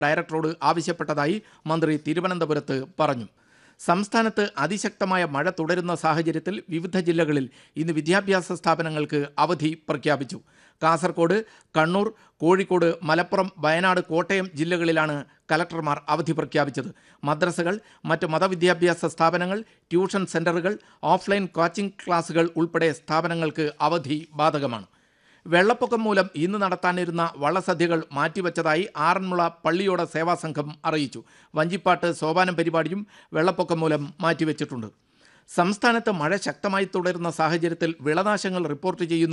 ഡയറക്ടറോട് ആവശ്യപ്പെട്ടതായി മന്ത്രി തിരുവനന്തപുരത്ത് പറഞ്ഞു സംസ്ഥാനത്ത് അതിശക്തമായ മഴ തുടരുന്ന സാഹചര്യത്തിൽ വിവിധ ജില്ലകളിൽ ഇന്ന് വിദ്യാഭ്യാസ സ്ഥാപനങ്ങൾക്ക് അവധി പ്രഖ്യാപിച്ചു കാസർഗോഡ് കണ്ണൂർ കോഴിക്കോട് മലപ്പുറം വയനാട് കോട്ടയം ജില്ലകളിലാണ് കലക്ടർമാർ അവധി പ്രഖ്യാപിച്ചത് മദ്രസകൾ മറ്റ് മതവിദ്യാഭ്യാസ സ്ഥാപനങ്ങൾ ട്യൂഷൻ സെന്ററുകൾ ഓഫ്ലൈൻ കോച്ചിംഗ് ക്ലാസുകൾ ഉൾപ്പെടെ സ്ഥാപനങ്ങൾക്ക് അവധി ബാധകമാണ് വെള്ളപ്പൊക്കം മൂലം ഇന്ന് നടത്താനിരുന്ന വള്ളസദ്യകൾ മാറ്റിവെച്ചതായി ആറന്മുള പള്ളിയോട സേവാ സംഘം അറിയിച്ചു വഞ്ചിപ്പാട്ട് സോപാനം പരിപാടിയും വെള്ളപ്പൊക്കം മൂലം മാറ്റിവെച്ചിട്ടുണ്ട് സംസ്ഥാനത്ത് മഴ ശക്തമായി തുടരുന്ന സാഹചര്യത്തിൽ വിളനാശങ്ങൾ റിപ്പോർട്ട് ചെയ്യുന്നു